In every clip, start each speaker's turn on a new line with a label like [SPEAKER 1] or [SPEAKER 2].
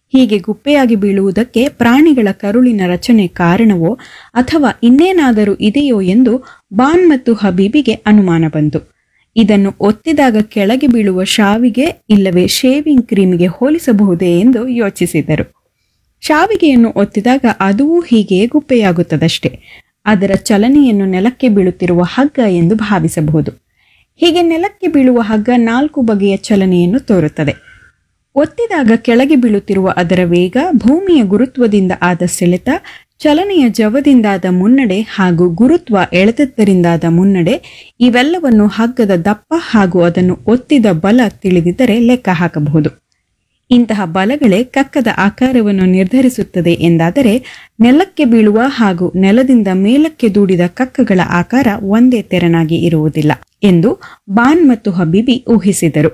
[SPEAKER 1] ಹೀಗೆ ಗುಪ್ಪೆಯಾಗಿ ಬೀಳುವುದಕ್ಕೆ ಪ್ರಾಣಿಗಳ ಕರುಳಿನ ರಚನೆ ಕಾರಣವೋ ಅಥವಾ ಇನ್ನೇನಾದರೂ ಇದೆಯೋ ಎಂದು ಬಾನ್ ಮತ್ತು ಹಬೀಬಿಗೆ ಅನುಮಾನ ಬಂತು ಇದನ್ನು ಒತ್ತಿದಾಗ ಕೆಳಗೆ ಬೀಳುವ ಶಾವಿಗೆ ಇಲ್ಲವೇ ಶೇವಿಂಗ್ ಕ್ರೀಮಿಗೆ ಹೋಲಿಸಬಹುದೇ ಎಂದು ಯೋಚಿಸಿದರು ಶಾವಿಗೆಯನ್ನು ಒತ್ತಿದಾಗ ಅದೂ ಹೀಗೆಯೇ ಗುಪ್ಪೆಯಾಗುತ್ತದಷ್ಟೇ ಅದರ ಚಲನೆಯನ್ನು ನೆಲಕ್ಕೆ ಬೀಳುತ್ತಿರುವ ಹಗ್ಗ ಎಂದು ಭಾವಿಸಬಹುದು ಹೀಗೆ ನೆಲಕ್ಕೆ ಬೀಳುವ ಹಗ್ಗ ನಾಲ್ಕು ಬಗೆಯ ಚಲನೆಯನ್ನು ತೋರುತ್ತದೆ ಒತ್ತಿದಾಗ ಕೆಳಗೆ ಬೀಳುತ್ತಿರುವ ಅದರ ವೇಗ ಭೂಮಿಯ ಗುರುತ್ವದಿಂದ ಆದ ಸೆಳೆತ ಚಲನೆಯ ಜವದಿಂದಾದ ಮುನ್ನಡೆ ಹಾಗೂ ಗುರುತ್ವ ಎಳೆತದ್ದರಿಂದಾದ ಮುನ್ನಡೆ ಇವೆಲ್ಲವನ್ನು ಹಗ್ಗದ ದಪ್ಪ ಹಾಗೂ ಅದನ್ನು ಒತ್ತಿದ ಬಲ ತಿಳಿದಿದ್ದರೆ ಲೆಕ್ಕ ಹಾಕಬಹುದು ಇಂತಹ ಬಲಗಳೇ ಕಕ್ಕದ ಆಕಾರವನ್ನು ನಿರ್ಧರಿಸುತ್ತದೆ ಎಂದಾದರೆ ನೆಲಕ್ಕೆ ಬೀಳುವ ಹಾಗೂ ನೆಲದಿಂದ ಮೇಲಕ್ಕೆ ದೂಡಿದ ಕಕ್ಕಗಳ ಆಕಾರ ಒಂದೇ ತೆರನಾಗಿ ಇರುವುದಿಲ್ಲ ಎಂದು ಬಾನ್ ಮತ್ತು ಹಬೀಬಿ ಊಹಿಸಿದರು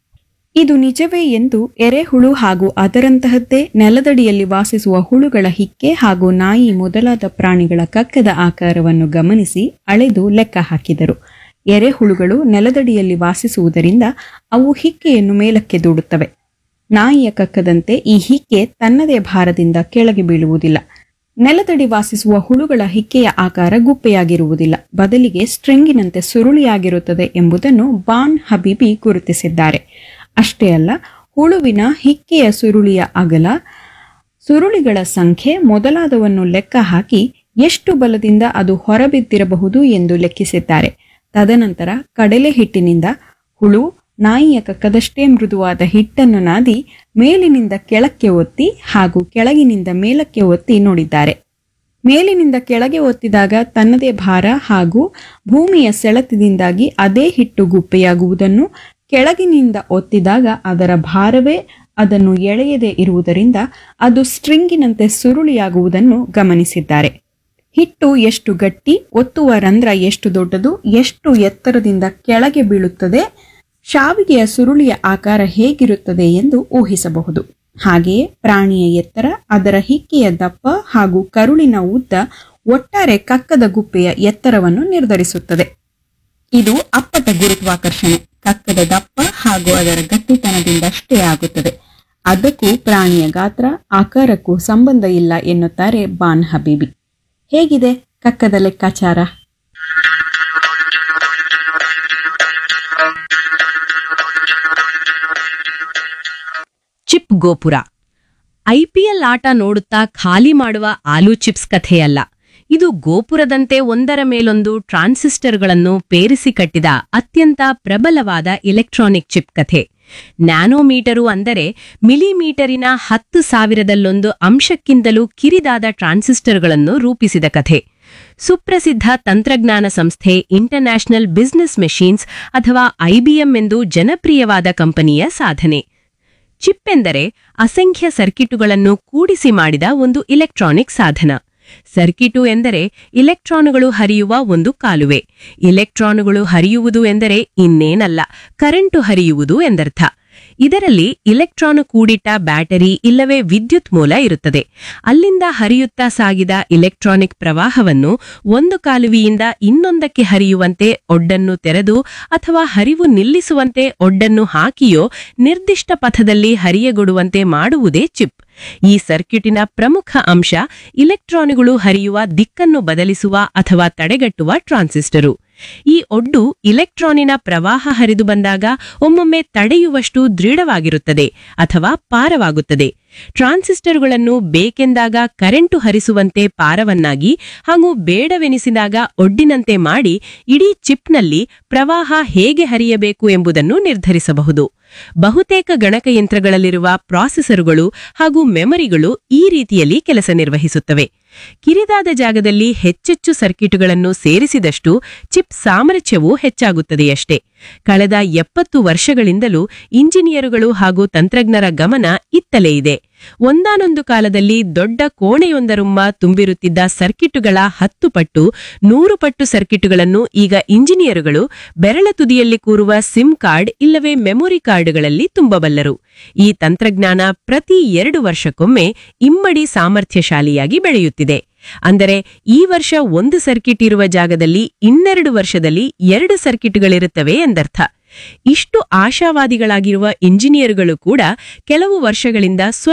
[SPEAKER 1] ಇದು ನಿಜವೇ ಎಂದು ಎರೆಹುಳು ಹಾಗೂ ಅದರಂತಹದ್ದೇ ನೆಲದಡಿಯಲ್ಲಿ ವಾಸಿಸುವ ಹುಳುಗಳ ಹಿಕ್ಕೆ ಹಾಗೂ ನಾಯಿ ಮೊದಲಾದ ಪ್ರಾಣಿಗಳ ಕಕ್ಕದ ಆಕಾರವನ್ನು ಗಮನಿಸಿ ಅಳೆದು ಲೆಕ್ಕ ಹಾಕಿದರು ಎರೆಹುಳುಗಳು ನೆಲದಡಿಯಲ್ಲಿ ವಾಸಿಸುವುದರಿಂದ ಅವು ಹಿಕ್ಕೆಯನ್ನು ಮೇಲಕ್ಕೆ ದೂಡುತ್ತವೆ ನಾಯಿಯ ಕಕ್ಕದಂತೆ ಈ ಹಿಕ್ಕೆ ತನ್ನದೇ ಭಾರದಿಂದ ಕೆಳಗೆ ಬೀಳುವುದಿಲ್ಲ ನೆಲದಡಿ ವಾಸಿಸುವ ಹುಳುಗಳ ಹಿಕ್ಕೆಯ ಆಕಾರ ಗುಪ್ಪೆಯಾಗಿರುವುದಿಲ್ಲ ಬದಲಿಗೆ ಸ್ಟ್ರಿಂಗಿನಂತೆ ಸುರುಳಿಯಾಗಿರುತ್ತದೆ ಎಂಬುದನ್ನು ಬಾನ್ ಹಬೀಬಿ ಗುರುತಿಸಿದ್ದಾರೆ ಅಷ್ಟೇ ಅಲ್ಲ ಹುಳುವಿನ ಹಿಕ್ಕೆಯ ಸುರುಳಿಯ ಅಗಲ ಸುರುಳಿಗಳ ಸಂಖ್ಯೆ ಮೊದಲಾದವನ್ನು ಲೆಕ್ಕ ಹಾಕಿ ಎಷ್ಟು ಬಲದಿಂದ ಅದು ಹೊರಬಿದ್ದಿರಬಹುದು ಎಂದು ಲೆಕ್ಕಿಸಿದ್ದಾರೆ ತದನಂತರ ಕಡಲೆ ಹಿಟ್ಟಿನಿಂದ ಹುಳು ನಾಯಿಯ ಕಕ್ಕದಷ್ಟೇ ಮೃದುವಾದ ಹಿಟ್ಟನ್ನು ನಾದಿ ಮೇಲಿನಿಂದ ಕೆಳಕ್ಕೆ ಒತ್ತಿ ಹಾಗೂ ಕೆಳಗಿನಿಂದ ಮೇಲಕ್ಕೆ ಒತ್ತಿ ನೋಡಿದ್ದಾರೆ ಮೇಲಿನಿಂದ ಕೆಳಗೆ ಒತ್ತಿದಾಗ ತನ್ನದೇ ಭಾರ ಹಾಗೂ ಭೂಮಿಯ ಸೆಳೆತದಿಂದಾಗಿ ಅದೇ ಹಿಟ್ಟು ಗುಪ್ಪೆಯಾಗುವುದನ್ನು ಕೆಳಗಿನಿಂದ ಒತ್ತಿದಾಗ ಅದರ ಭಾರವೇ ಅದನ್ನು ಎಳೆಯದೇ ಇರುವುದರಿಂದ ಅದು ಸ್ಟ್ರಿಂಗಿನಂತೆ ಸುರುಳಿಯಾಗುವುದನ್ನು ಗಮನಿಸಿದ್ದಾರೆ ಹಿಟ್ಟು ಎಷ್ಟು ಗಟ್ಟಿ ಒತ್ತುವ ರಂಧ್ರ ಎಷ್ಟು ದೊಡ್ಡದು ಎಷ್ಟು ಎತ್ತರದಿಂದ ಕೆಳಗೆ ಬೀಳುತ್ತದೆ ಶಾವಿಗೆಯ ಸುರುಳಿಯ ಆಕಾರ ಹೇಗಿರುತ್ತದೆ ಎಂದು ಊಹಿಸಬಹುದು ಹಾಗೆಯೇ ಪ್ರಾಣಿಯ ಎತ್ತರ ಅದರ ಹಿಕ್ಕೆಯ ದಪ್ಪ ಹಾಗೂ ಕರುಳಿನ ಉದ್ದ ಒಟ್ಟಾರೆ ಕಕ್ಕದ ಗುಪ್ಪೆಯ ಎತ್ತರವನ್ನು ನಿರ್ಧರಿಸುತ್ತದೆ ಇದು ಅಪ್ಪಟ ಗುರುತ್ವಾಕರ್ಷಣೆ ಕಕ್ಕದ ದಪ್ಪ ಹಾಗೂ ಅದರ ಗಟ್ಟಿತನದಿಂದಷ್ಟೇ ಆಗುತ್ತದೆ ಅದಕ್ಕೂ ಪ್ರಾಣಿಯ ಗಾತ್ರ ಆಕಾರಕ್ಕೂ ಸಂಬಂಧ ಇಲ್ಲ ಎನ್ನುತ್ತಾರೆ ಬಾನ್ ಹಬೀಬಿ ಹೇಗಿದೆ ಕಕ್ಕದ ಲೆಕ್ಕಾಚಾರ
[SPEAKER 2] ಚಿಪ್ ಗೋಪುರ ಐಪಿಎಲ್ ಆಟ ನೋಡುತ್ತಾ ಖಾಲಿ ಮಾಡುವ ಆಲೂ ಚಿಪ್ಸ್ ಕಥೆಯಲ್ಲ ಇದು ಗೋಪುರದಂತೆ ಒಂದರ ಮೇಲೊಂದು ಟ್ರಾನ್ಸಿಸ್ಟರ್ಗಳನ್ನು ಪೇರಿಸಿ ಕಟ್ಟಿದ ಅತ್ಯಂತ ಪ್ರಬಲವಾದ ಇಲೆಕ್ಟ್ರಾನಿಕ್ ಚಿಪ್ ಕಥೆ ನ್ಯಾನೋಮೀಟರು ಅಂದರೆ ಮಿಲಿಮೀಟರಿನ ಹತ್ತು ಸಾವಿರದಲ್ಲೊಂದು ಅಂಶಕ್ಕಿಂತಲೂ ಕಿರಿದಾದ ಟ್ರಾನ್ಸಿಸ್ಟರ್ಗಳನ್ನು ರೂಪಿಸಿದ ಕಥೆ ಸುಪ್ರಸಿದ್ಧ ತಂತ್ರಜ್ಞಾನ ಸಂಸ್ಥೆ ಇಂಟರ್ನ್ಯಾಷನಲ್ ಬಿಸಿನೆಸ್ ಮೆಷೀನ್ಸ್ ಅಥವಾ ಐಬಿಎಂ ಎಂದು ಜನಪ್ರಿಯವಾದ ಕಂಪನಿಯ ಸಾಧನೆ ಚಿಪ್ ಎಂದರೆ ಅಸಂಖ್ಯ ಸರ್ಕಿಟುಗಳನ್ನು ಕೂಡಿಸಿ ಮಾಡಿದ ಒಂದು ಇಲೆಕ್ಟ್ರಾನಿಕ್ ಸಾಧನ ಸರ್ಕಿಟು ಎಂದರೆ ಇಲೆಕ್ಟ್ರಾನುಗಳು ಹರಿಯುವ ಒಂದು ಕಾಲುವೆ ಇಲೆಕ್ಟ್ರಾನುಗಳು ಹರಿಯುವುದು ಎಂದರೆ ಇನ್ನೇನಲ್ಲ ಕರೆಂಟು ಹರಿಯುವುದು ಎಂದರ್ಥ ಇದರಲ್ಲಿ ಇಲೆಕ್ಟ್ರಾನು ಕೂಡಿಟ್ಟ ಬ್ಯಾಟರಿ ಇಲ್ಲವೇ ವಿದ್ಯುತ್ ಮೂಲ ಇರುತ್ತದೆ ಅಲ್ಲಿಂದ ಹರಿಯುತ್ತಾ ಸಾಗಿದ ಇಲೆಕ್ಟ್ರಾನಿಕ್ ಪ್ರವಾಹವನ್ನು ಒಂದು ಕಾಲುವೆಯಿಂದ ಇನ್ನೊಂದಕ್ಕೆ ಹರಿಯುವಂತೆ ಒಡ್ಡನ್ನು ತೆರೆದು ಅಥವಾ ಹರಿವು ನಿಲ್ಲಿಸುವಂತೆ ಒಡ್ಡನ್ನು ಹಾಕಿಯೋ ನಿರ್ದಿಷ್ಟ ಪಥದಲ್ಲಿ ಹರಿಯಗೊಡುವಂತೆ ಮಾಡುವುದೇ ಚಿಪ್ ಈ ಸರ್ಕ್ಯೂಟಿನ ಪ್ರಮುಖ ಅಂಶ ಇಲೆಕ್ಟ್ರಾನುಗಳು ಹರಿಯುವ ದಿಕ್ಕನ್ನು ಬದಲಿಸುವ ಅಥವಾ ತಡೆಗಟ್ಟುವ ಟ್ರಾನ್ಸಿಸ್ಟರು ಈ ಒಡ್ಡು ಇಲೆಕ್ಟ್ರಾನಿನ ಪ್ರವಾಹ ಹರಿದು ಬಂದಾಗ ಒಮ್ಮೊಮ್ಮೆ ತಡೆಯುವಷ್ಟು ದೃಢವಾಗಿರುತ್ತದೆ ಅಥವಾ ಪಾರವಾಗುತ್ತದೆ ಟ್ರಾನ್ಸಿಸ್ಟರ್ಗಳನ್ನು ಬೇಕೆಂದಾಗ ಕರೆಂಟು ಹರಿಸುವಂತೆ ಪಾರವನ್ನಾಗಿ ಹಾಗೂ ಬೇಡವೆನಿಸಿದಾಗ ಒಡ್ಡಿನಂತೆ ಮಾಡಿ ಇಡೀ ಚಿಪ್ನಲ್ಲಿ ಪ್ರವಾಹ ಹೇಗೆ ಹರಿಯಬೇಕು ಎಂಬುದನ್ನು ನಿರ್ಧರಿಸಬಹುದು ಬಹುತೇಕ ಗಣಕಯಂತ್ರಗಳಲ್ಲಿರುವ ಪ್ರಾಸೆಸರುಗಳು ಹಾಗೂ ಮೆಮರಿಗಳು ಈ ರೀತಿಯಲ್ಲಿ ಕೆಲಸ ನಿರ್ವಹಿಸುತ್ತವೆ ಕಿರಿದಾದ ಜಾಗದಲ್ಲಿ ಹೆಚ್ಚೆಚ್ಚು ಸರ್ಕಿಟುಗಳನ್ನು ಸೇರಿಸಿದಷ್ಟು ಚಿಪ್ ಸಾಮರ್ಥ್ಯವೂ ಹೆಚ್ಚಾಗುತ್ತದೆಯಷ್ಟೇ ಕಳೆದ ಎಪ್ಪತ್ತು ವರ್ಷಗಳಿಂದಲೂ ಇಂಜಿನಿಯರುಗಳು ಹಾಗೂ ತಂತ್ರಜ್ಞರ ಗಮನ ಇತ್ತಲೇ ಇದೆ ಒಂದಾನೊಂದು ಕಾಲದಲ್ಲಿ ದೊಡ್ಡ ಕೋಣೆಯೊಂದರುಮ್ಮ ತುಂಬಿರುತ್ತಿದ್ದ ಸರ್ಕಿಟುಗಳ ಹತ್ತು ಪಟ್ಟು ನೂರು ಪಟ್ಟು ಸರ್ಕಿಟುಗಳನ್ನು ಈಗ ಇಂಜಿನಿಯರುಗಳು ಬೆರಳ ತುದಿಯಲ್ಲಿ ಕೂರುವ ಸಿಮ್ ಕಾರ್ಡ್ ಇಲ್ಲವೇ ಮೆಮೊರಿ ಕಾರ್ಡ್ಗಳಲ್ಲಿ ತುಂಬಬಲ್ಲರು ಈ ತಂತ್ರಜ್ಞಾನ ಪ್ರತಿ ಎರಡು ವರ್ಷಕ್ಕೊಮ್ಮೆ ಇಮ್ಮಡಿ ಸಾಮರ್ಥ್ಯಶಾಲಿಯಾಗಿ ಬೆಳೆಯುತ್ತಿದೆ ಅಂದರೆ ಈ ವರ್ಷ ಒಂದು ಸರ್ಕಿಟ್ ಇರುವ ಜಾಗದಲ್ಲಿ ಇನ್ನೆರಡು ವರ್ಷದಲ್ಲಿ ಎರಡು ಸರ್ಕಿಟ್ಗಳಿರುತ್ತವೆ ಎಂದರ್ಥ ಇಷ್ಟು ಆಶಾವಾದಿಗಳಾಗಿರುವ ಇಂಜಿನಿಯರುಗಳು ಕೂಡ ಕೆಲವು ವರ್ಷಗಳಿಂದ